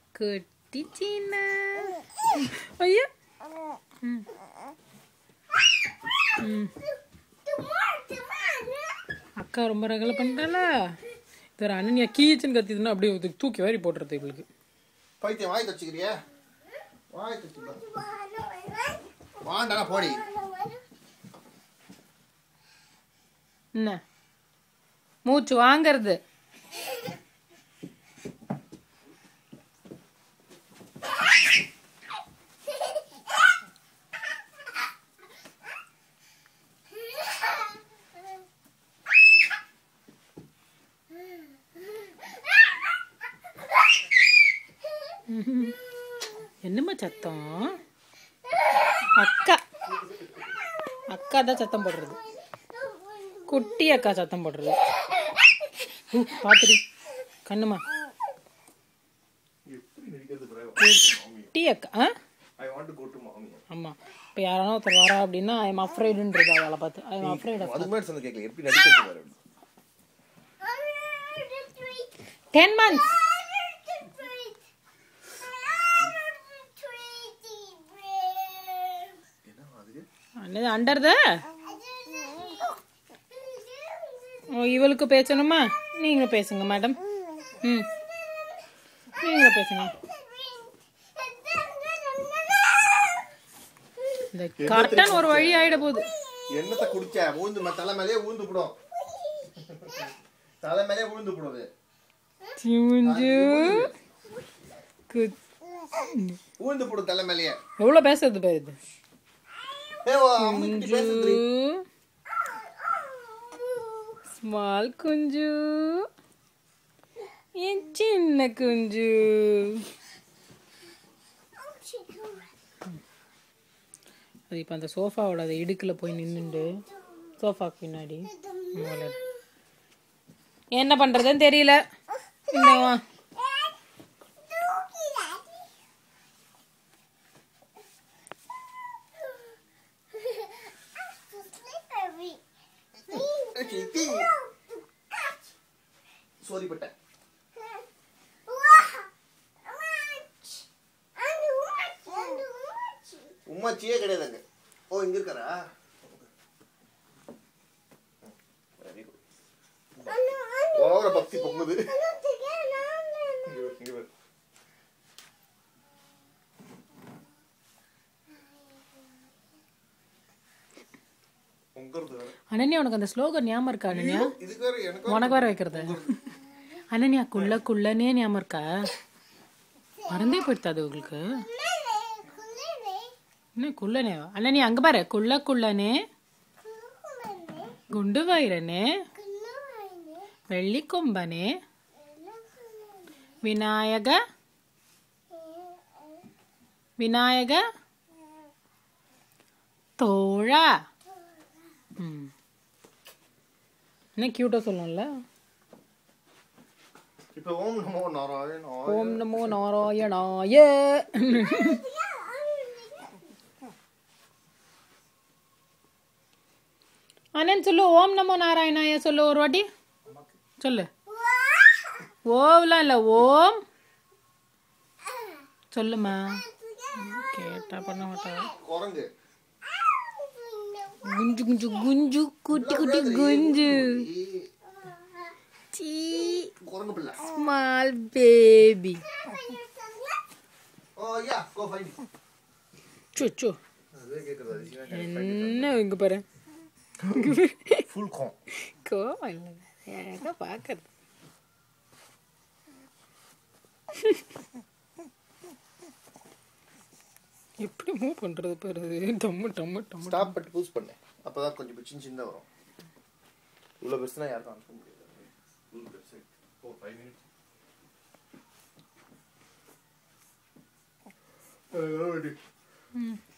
குட்டி சீனா ஐயா ம். ம். அக்கா ரொம்ப ரகலை பண்ணிட்டால இது ஒரு அனன்யா கீச்சுன்னு கத்திதுன்னா அப்படியே இது தூக்கி வாரி போட்டுறது இவளுக்கு பைத்தியம் வாய் தச்சுக்கிறியா வாய் தச்சு வாண்டா போடி என்ன மூச்சு வாங்கிறது என்னம்மா சத்தம் அக்கா அக்கா தான் சத்தம் போடுறது குட்டி அக்கா சத்தம் போடுறது ஊ, பாத்துடி கண்ணுமா எப்படி நடிக்கிறது பிறகு குட்டி அக்கா ஆ I want to go to மாமி ஆமா இப்போ யாரான ஒருத்தர் வரா அப்படின்னா ஐ எம் அஃப்ரைடுன்றது அவளை பார்த்து ஐ எம் அஃப்ரைட் அதுக்கு முன்னாடி சொன்ன கேட்கல எப்படி நடிக்கிறது பாரு டென் மந்த்ஸ் என்ன அதுக்கு என்னது அண்டர் த ஓ இவளுக்கு பேசணுமா நீங்களும் பேசுங்க மேடம் ம் நீங்களும் பேசுங்க இந்த கர்டன் ஒரு வழி ஆயிட போகுது என்னத்தை குடிச்ச ஊந்து ம- தலை மேலேயே ஊந்து போடும் தலை மேலேயே ஊந்து போடுது சிமுஞ்சு குத்- ஊந்து போடும் தலை மேலேயே எவ்வளோ பேசுறது பேர் இது ஏ ஓ அம்மிக்கிட்ட பேசுறது ஸ்மால் குஞ்சு என் சின்ன குஞ்சு அது இப்போ அந்த சோஃபாவோட அது இடுக்கில் போய் நின்றுண்டு சோஃபாக்கு பின்னாடி மூலையில. என்ன பண்ணுறதுன்னு தெரியல இந்த வா. சோரி பட்ட உமாச்சியே கிடையாது அங்க ஓ இங்க இருக்காரா வெரி குட் ஓவர பக்தி பொங்குது இங்க பாரு, இங்க பாரு. பொங்குறது வேற. அனன்யா உனக்கு அந்த ஸ்லோகன் ஞாபகம் இருக்கா அனன்யா இதுக்கு வேற எனக்கு உனக்கு வர வைக்கிறது அனன்யா குள்ள குள்ளனே ஞாபகம் இருக்கா மறந்தே போயிடுது அது உங்களுக்கு என்ன குள்ளனே அனன்யா அங்க பாரு குள்ள குள்ளனே குண்டு வைரனே வெள்ளிக்கொம்பனே விநாயக விநாயக தோழா ம் என்ன கியூட்டா சொல்லணும்ல இப்ப ஓம் நமோ நாராயண ஓம் நமோ நாராயணாய அனன் சொல்லு ஓம் நமோ நாராயணாய சொல்லு ஒரு வாட்டி சொல்லு ஓவ்லாம் இல்லை ஓம் சொல்லுமா கேட்டா பண்ண மாட்டா குரங்கு குஞ்சு குஞ்சு குஞ்சு குட்டி குட்டி குஞ்சு சீ குரங்கு பிள்ளை small baby oh ya go find so அதுவே கேக்குறது என்ன இங்க பாரு ஃபுல் காம் கோவம் இல்லை அழகா பார்க்கறது எப்படி மூவ் பண்றது பாரு டம்மு டம்மு டம்மு ஸ்டாப் பட்டு பூஸ் பண்ணேன் அப்பதான் கொஞ்சம் இப்ப சின்ன சின்னதா வரும் இவ்வளவு பெருசுனா யாருக்கும் அனுப்ப முடியாது இவ்வளவு பெருசு ஓ ஃபைவ் மினிட்ஸ் ம்